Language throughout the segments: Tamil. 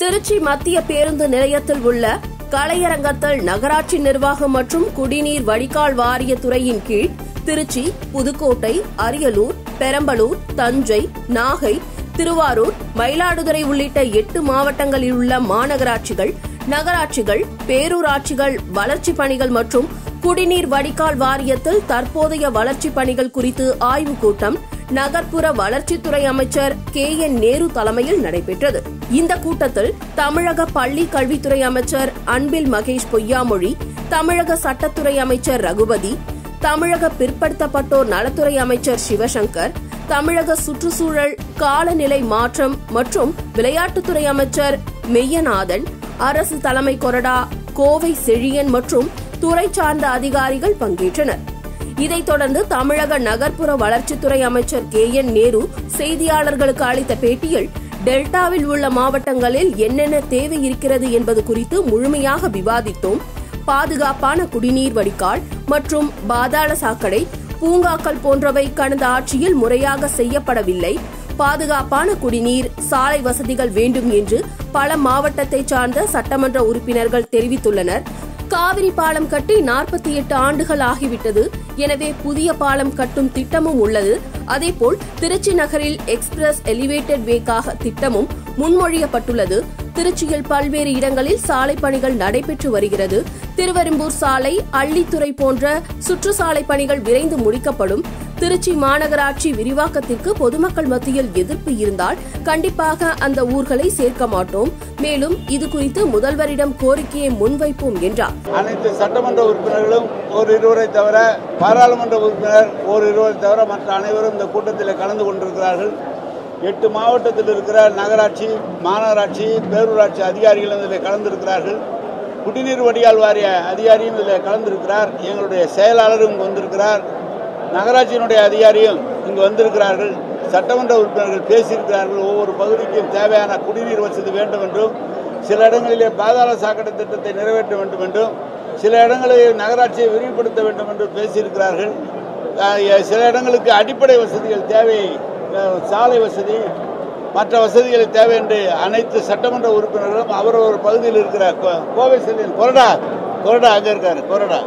திருச்சி மத்திய பேருந்து நிலையத்தில் உள்ள கலையரங்கத்தில் நகராட்சி நிர்வாகம் மற்றும் குடிநீர் வடிகால் வாரிய துறையின் கீழ் திருச்சி புதுக்கோட்டை அரியலூர் பெரம்பலூர் தஞ்சை நாகை திருவாரூர் மயிலாடுதுறை உள்ளிட்ட எட்டு மாவட்டங்களில் உள்ள மாநகராட்சிகள் நகராட்சிகள் பேரூராட்சிகள் வளர்ச்சிப் பணிகள் மற்றும் குடிநீர் வடிகால் வாரியத்தில் தற்போதைய வளர்ச்சிப் பணிகள் குறித்து ஆய்வுக் கூட்டம் நகர்ப்புற வளர்ச்சித்துறை அமைச்சர் கே என் நேரு தலைமையில் நடைபெற்றது இந்த கூட்டத்தில் தமிழக பள்ளி கல்வித்துறை அமைச்சர் அன்பில் மகேஷ் பொய்யாமொழி தமிழக சட்டத்துறை அமைச்சர் ரகுபதி தமிழக பிற்படுத்தப்பட்டோர் நலத்துறை அமைச்சர் சிவசங்கர் தமிழக சுற்றுச்சூழல் காலநிலை மாற்றம் மற்றும் விளையாட்டுத்துறை அமைச்சர் மெய்யநாதன் அரசு தலைமை கொறடா கோவை செழியன் மற்றும் துறை சார்ந்த அதிகாரிகள் பங்கேற்றனர் இதைத் தொடர்ந்து தமிழக நகர்ப்புற வளர்ச்சித்துறை அமைச்சர் கே என் நேரு செய்தியாளர்களுக்கு அளித்த பேட்டியில் டெல்டாவில் உள்ள மாவட்டங்களில் என்னென்ன தேவை இருக்கிறது என்பது குறித்து முழுமையாக விவாதித்தோம் பாதுகாப்பான குடிநீர் வடிகால் மற்றும் பாதாள சாக்கடை பூங்காக்கள் போன்றவை கடந்த ஆட்சியில் முறையாக செய்யப்படவில்லை பாதுகாப்பான குடிநீர் சாலை வசதிகள் வேண்டும் என்று பல மாவட்டத்தை சார்ந்த சட்டமன்ற உறுப்பினர்கள் தெரிவித்துள்ளனர் காவிரி பாலம் கட்டி நாற்பத்தி எட்டு ஆண்டுகள் ஆகிவிட்டது எனவே புதிய பாலம் கட்டும் திட்டமும் உள்ளது அதேபோல் திருச்சி நகரில் எக்ஸ்பிரஸ் எலிவேட்டட் வேக்காக திட்டமும் முன்மொழியப்பட்டுள்ளது திருச்சியில் பல்வேறு இடங்களில் சாலை பணிகள் நடைபெற்று வருகிறது திருவெரும்பூர் சாலை அள்ளித்துறை போன்ற சுற்றுச்சாலை பணிகள் விரைந்து முடிக்கப்படும் திருச்சி மாநகராட்சி விரிவாக்கத்திற்கு பொதுமக்கள் மத்தியில் எதிர்ப்பு இருந்தால் கண்டிப்பாக அந்த ஊர்களை சேர்க்க மாட்டோம் மேலும் இது குறித்து முதல்வரிடம் கோரிக்கையை முன்வைப்போம் என்றார் அனைத்து சட்டமன்ற உறுப்பினர்களும் ஒரு இருவரை தவிர பாராளுமன்ற உறுப்பினர் ஒரு இருவரை தவிர மற்ற அனைவரும் இந்த கூட்டத்தில் கலந்து கொண்டிருக்கிறார்கள் எட்டு மாவட்டத்தில் இருக்கிற நகராட்சி மாநகராட்சி பேரூராட்சி அதிகாரிகளும் இதில் கலந்திருக்கிறார்கள் குடிநீர் வடிகால் வாரிய அதிகாரியும் இதில் கலந்திருக்கிறார் எங்களுடைய செயலாளரும் இங்கு வந்திருக்கிறார் நகராட்சியினுடைய அதிகாரியும் இங்கு வந்திருக்கிறார்கள் சட்டமன்ற உறுப்பினர்கள் பேசியிருக்கிறார்கள் ஒவ்வொரு பகுதிக்கும் தேவையான குடிநீர் வசதி வேண்டும் என்றும் சில இடங்களிலே பாதாள சாக்கடை திட்டத்தை நிறைவேற்ற வேண்டும் என்றும் சில இடங்களில் நகராட்சியை விரிவுபடுத்த வேண்டும் என்று பேசியிருக்கிறார்கள் அஹ், சில இடங்களுக்கு அடிப்படை வசதிகள் தேவை அஹ், சாலை வசதி மற்ற வசதிகள் தேவை என்று அனைத்து சட்டமன்ற உறுப்பினர்களும் அவரவர் பகுதியில் இருக்கிற கோ- கோவை செல்லின் கொரடா கொரடா அங்கே இருக்காரு கொரடா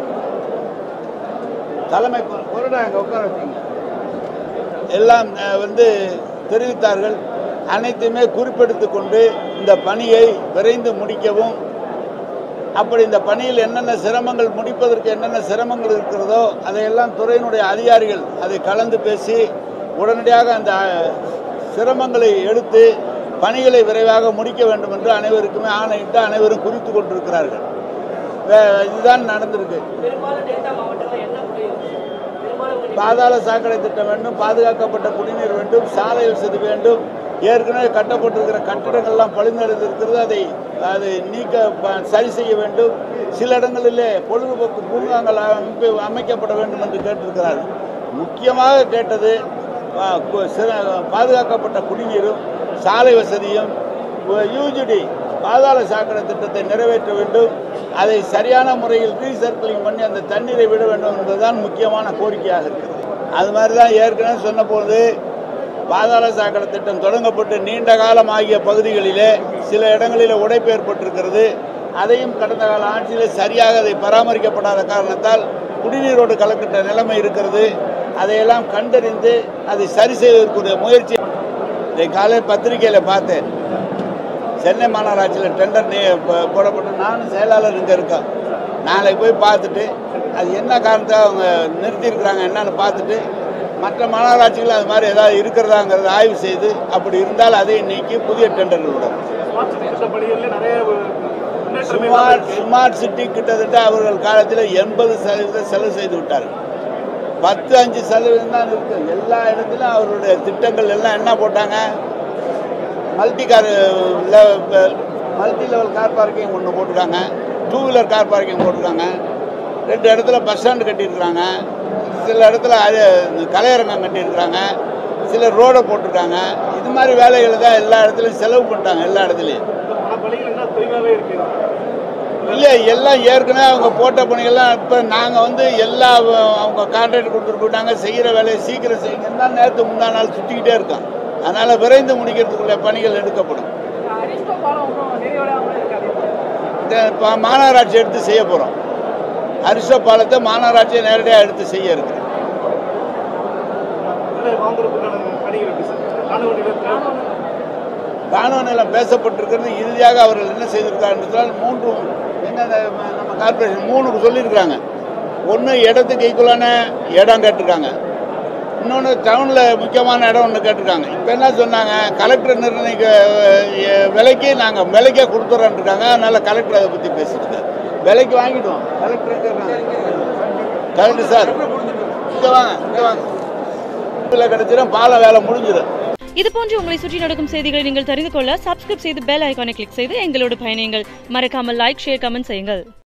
தலைமை கொ- கொரடா அங்கே உட்கார வச்சீங்க எல்லாம் அஹ், வந்து தெரிவித்தார்கள் அனைத்தையுமே குறிப்பெடுத்து கொண்டு இந்த பணியை விரைந்து முடிக்கவும் அப்படி இந்த பணியில் என்னென்ன சிரமங்கள் முடிப்பதற்கு என்னென்ன சிரமங்கள் இருக்கிறதோ அதையெல்லாம் துறையினுடைய அதிகாரிகள் அதை கலந்து பேசி உடனடியாக அந்த அஹ், சிரமங்களை எடுத்து பணிகளை விரைவாக முடிக்க வேண்டும் என்று அனைவருக்குமே ஆணையிட்டு அனைவரும் குறித்து கொண்டிருக்கிறார்கள் வே- இதுதான் நடந்திருக்கு பாதாள சாக்கடை திட்டம் வேண்டும் பாதுகாக்கப்பட்ட குடிநீர் வேண்டும் சாலை வசதி வேண்டும் ஏற்கனவே கட்டப்பட்டிருக்கிற கட்டடங்கள்லாம் பழுந்தடைந்து இருக்கிறது அதை அதை நீக்க ப- சரி செய்ய வேண்டும் சில இடங்களிலே பொழுதுபோக்கு பூங்காங்கள் அமைப்பு அமைக்கப்பட வேண்டும் என்று கேட்டிருக்கிறார்கள் முக்கியமாக கேட்டது ஆ, கு- சிற- பாதுகாக்கப்பட்ட குடிநீரும் சாலை வசதியும் யூஜிடி பாதாள சாக்கடை திட்டத்தை நிறைவேற்ற வேண்டும் அதை சரியான முறையில் ரீசர்க்கிளிங் பண்ணி அந்த தண்ணீரை விட வேண்டும் என்பதுதான் முக்கியமான கோரிக்கையாக இருக்கிறது அது மாதிரி தான் ஏற்கனவே சொன்னபோது பாதாள சாக்கடை திட்டம் தொடங்கப்பட்டு நீண்ட காலம் ஆகிய பகுதிகளிலே சில இடங்களில் உடைப்பு ஏற்பட்டிருக்கிறது அதையும் கடந்த கால ஆட்சியில் சரியாக அதை பராமரிக்கப்படாத காரணத்தால் குடிநீரோடு கலக்கிட்ட நிலைமை இருக்கிறது அதையெல்லாம் கண்டறிந்து அதை சரி செய்வதற்குரிய முயற்சி இதை காலை பத்திரிகையில் பார்த்தேன் சென்னை மாநகராட்சியில் டெண்டர் நே ப- போடப்பட்டு நானும் செயலாளர் இங்கே இருக்கேன் நாளைக்கு போய் பார்த்துட்டு அது என்ன காரணத்தை அவங்க நிறுத்தியிருக்கிறாங்க என்னன்னு பார்த்துட்டு மற்ற மாநகராட்சிகள் அது மாதிரி ஏதாவது இருக்கிறதாங்கிறத ஆய்வு செய்து அப்படி இருந்தால் அதை நீக்கி புதிய டெண்டர்கள் விடும் ஸ்மார்ட் சிட்டி திட்ட பணிகளில் நிறைய முன்னேற்றம் ஸ்மார்ட் ஸ்மார்ட் சிட்டி கிட்டத்தட்ட அவர்கள் காலத்தில் எண்பது சதவீதம் செலவு செய்து விட்டார்கள் பத்து அஞ்சு சதவீதம் தான் இருக்கு எல்லா இடத்துலையும் அவருடைய திட்டங்கள் எல்லாம் என்ன போட்டாங்க multi car multi level car parking ஒன்று போட்டிருக்காங்க டூ வீலர் கார் பார்க்கிங் போட்டிருக்காங்க ரெண்டு இடத்துல பஸ் ஸ்டாண்டு கட்டியிருக்கிறாங்க சில இடத்துல அது கலையரங்கம் கட்டியிருக்கிறாங்க சில ரோடை போட்டிருக்காங்க இது மாதிரி வேலைகளை தான் எல்லா இடத்துலையும் செலவு பண்ணிட்டாங்க எல்லா இடத்துலையும் ஆனால் பணிகள் என்ன தொய்வாகவே இருக்கு இல்லை எல்லாம் ஏற்கனவே அவங்க போட்ட பணிகள்லாம் இப்போ நாங்கள் வந்து எல்லா அஹ், அவங்க கான்ட்ராக்ட் கொடுத்துட்டு போயிட்டாங்க செய்கிற வேலையை சீக்கிரம் செய்யுங்கன்னா நேற்று முந்தா நாள் சுற்றிக்கிட்டே இருக்கோம் அதனால் விரைந்து முடிக்கிறதுக்குள்ள பணிகள் எடுக்கப்படும் அரிஸ்டோ பாலம் ஒன்றும் நிறைவடையாமல் இருக்காது இந்த ப- மாநகராட்சி எடுத்து செய்ய போகிறோம் அரிசோ பாலத்தை மாநகராட்சியை நேரடியாக எடுத்து செய்ய இருக்குது நிலம் வாங்குறதுக்கான பணிகள் இருக்கு சார் ராணுவ நிலத்தில் ராணுவ நிலம் பேசப்பட்டிருக்கிறது இறுதியாக அவர்கள் என்ன செய்திருக்காங்க என்றால் மூன்று என்ன இந்த ம- நம்ம கார்பரேஷன் மூணுக்கு சொல்லியிருக்கிறாங்க ஒன்று இடத்துக்கு ஈக்குவலான இடம் கேட்டிருக்காங்க இன்னொன்று டவுனில் முக்கியமான இடம் ஒன்று கேட்டிருக்காங்க இப்போ என்ன சொன்னாங்க கலெக்டர் நிர்ணயிக்க அஹ், விலைக்கு நாங்கள் விலைக்கே கொடுத்துறோன்னு இருக்காங்க அதனால் கலெக்டர் அதை பற்றி பேசிட்டு இருக்காரு. விலைக்கு வாங்கிடுவோம் கலெக்டர் கலெக்டர் சார் இங்கே வாங்க இங்கே வாங்க இதில் கிடச்சிடும் பாலம் வேலை முடிஞ்சிடும் இது போன்று உங்களை சுற்றி நடக்கும் செய்திகளை நீங்கள் தெரிந்து கொள்ள சப்ஸ்கிரைப் செய்து பெல் ஐகானை கிளிக் செய்து எங்களோடு பயணியுங்கள் மறக்காமல் லைக் ஷேர் கமெண்ட் செய்யுங்கள்